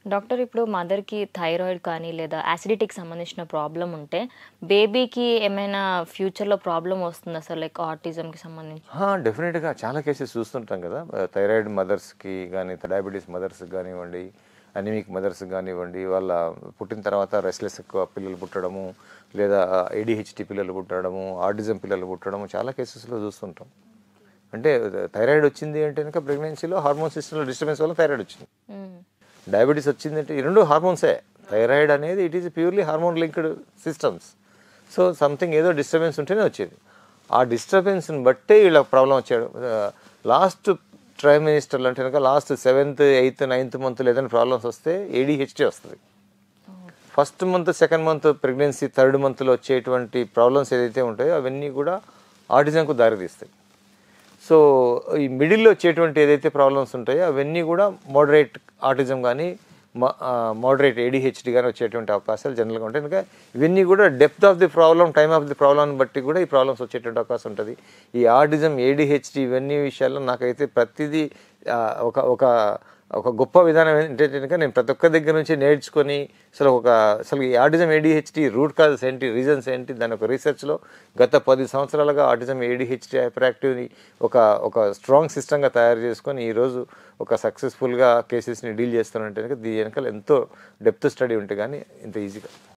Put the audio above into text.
doctor ఇప్పుడు మదర్కి thyroid కానీ లేదా యాసిడిటీకి సంబంధించిన ప్రాబ్లం ఉంటే బేబీకి ఏమైనా ఫ్యూచర్లో ప్రాబ్లం వస్తుందా సార్ లైక్ ఆటిజంకి సంబంధించి డెఫినెట్గా చాలా కేసెస్ చూస్తుంటాం కదా థైరాయిడ్ మదర్స్కి కానీ డయాబెటీస్ మదర్స్కి కానివ్వండి అనిమిక్ మదర్స్ కానివ్వండి వాళ్ళ పుట్టిన తర్వాత రెస్లెస్ ఎక్కువ పిల్లలు పుట్టడము లేదా ఏడిహెచ్టి పిల్లలు పుట్టడము ఆటిజం పిల్లలు పుట్టడము చాలా కేసెస్లో చూస్తుంటాం అంటే థైరాయిడ్ వచ్చింది అంటే కనుక ప్రెగ్నెన్సీలో హార్మోన్ సిస్టంలో డిస్టర్బెన్స్ వల్ల థైరాయిడ్ వచ్చింది డయాబెటీస్ వచ్చిందంటే ఈ రెండు హార్మోన్సే థైరాయిడ్ అనేది it is purely hormone linked systems so something ఏదో డిస్టర్బెన్స్ ఉంటేనే వచ్చేది ఆ డిస్టర్బెన్స్ని బట్టే వీళ్ళ ప్రాబ్లం వచ్చాడు లాస్ట్ ట్రైమ్ మినిస్టర్లు అంటే కనుక లాస్ట్ సెవెంత్ ఎయిత్ నైన్త్ మంత్లో ఏదైనా ప్రాబ్లమ్స్ వస్తే ఏడిహెచ్టీ వస్తుంది first month second month pregnancy third మంత్లో వచ్చేటువంటి ప్రాబ్లమ్స్ ఏదైతే ఉంటాయో అవన్నీ కూడా ఆటిజంకు దారితీస్తాయి సో ఈ మిడిల్లో వచ్చేటువంటి ఏదైతే ప్రాబ్లమ్స్ ఉంటాయో అవన్నీ కూడా మోడరేట్ ఆటిజం కానీ మోడరేట్ ఏడిహెచ్డి కానీ వచ్చేటువంటి అవకాశాలు జనరల్గా ఉంటాయి కనుక ఇవన్నీ కూడా depth of the problem time of the problem బట్టి కూడా ఈ ప్రాబ్లమ్స్ వచ్చేటువంటి అవకాశం ఉంటుంది ఈ ఆటిజం ఏడిహెచ్డి ఇవన్నీ విషయాల్లో నాకైతే ప్రతిదీ ఆ, ఒక ఒక ఒక గొప్ప విధానం ఏంటంటే కనుక నేను ప్రతి ఒక్క దగ్గర నుంచి నేర్చుకొని అసలు ఒక అసలు ఈ ఆటిజం ఏడిహెచ్డి రూట్ కాజెస్ ఏంటి రీజన్స్ ఏంటి దాని ఒక రీసెర్చ్లో గత పది సంవత్సరాలుగా ఆటిజం ఏడిహెచ్డి హైపర్ ఒక ఒక స్ట్రాంగ్ సిస్టమ్గా తయారు చేసుకొని ఈరోజు ఒక సక్సెస్ఫుల్గా కేసెస్ని డీల్ చేస్తానంటే కనుక దీని వెనకాల ఎంతో డెప్త్ స్టడీ ఉంటే కానీ ఇంత ఈజీగా